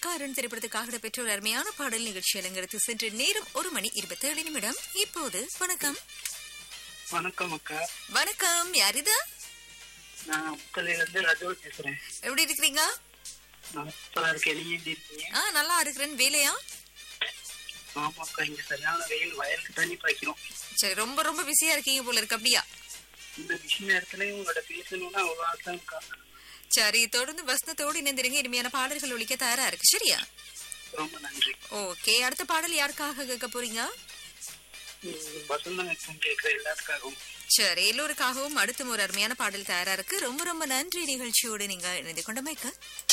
அருண் திரைப்படத்துக்காக பெற்ற ஒரு அருமையான பாடல் நிகழ்ச்சி அலங்கரித்து சென்று நேரம் ஒரு மணி இருபத்தி ஏழு நிமிடம் இப்போது வணக்கம் வணக்கம் அக்கா வணக்கம் யார் இது நான் முக்கலையில இருந்து ரஜோ பேசுறேன் எப்படி இருக்கிறீங்க நான் சூப்பரா இருக்கேன் நீங்க எப்படி இருக்கீங்க ஆ நல்லா இருக்கிறேன் வேலையா ஆமா அக்கா இங்க சரியான வெயில் வயலுக்கு தண்ணி பாய்க்கிறோம் சரி ரொம்ப ரொம்ப பிஸியா இருக்கீங்க போல இருக்கு அப்படியா இந்த விஷய நேரத்துல உங்களோட பேசணும்னா அவ்வளவு ஆசை அக்கா சரி தொடர்ந்து வசனத்தோடு இணைந்திருங்க இனிமையான பாடல்கள் ஒழிக்க தயாரா இருக்கு சரியா ரொம்ப நன்றி ஓகே அடுத்த பாடல் யாருக்காக கேட்க போறீங்க உம், வசந்தம் எஃப்எம் கேட்கிற எல்லாத்துக்காகவும் சரி எல்லோருக்காகவும் அடுத்த ஒரு அருமையான பாடல் தயாரா இருக்கு ரொம்ப ரொம்ப நன்றி நிகழ்ச்சியோடு நீங்க இணைந்து கொண்டமைக்க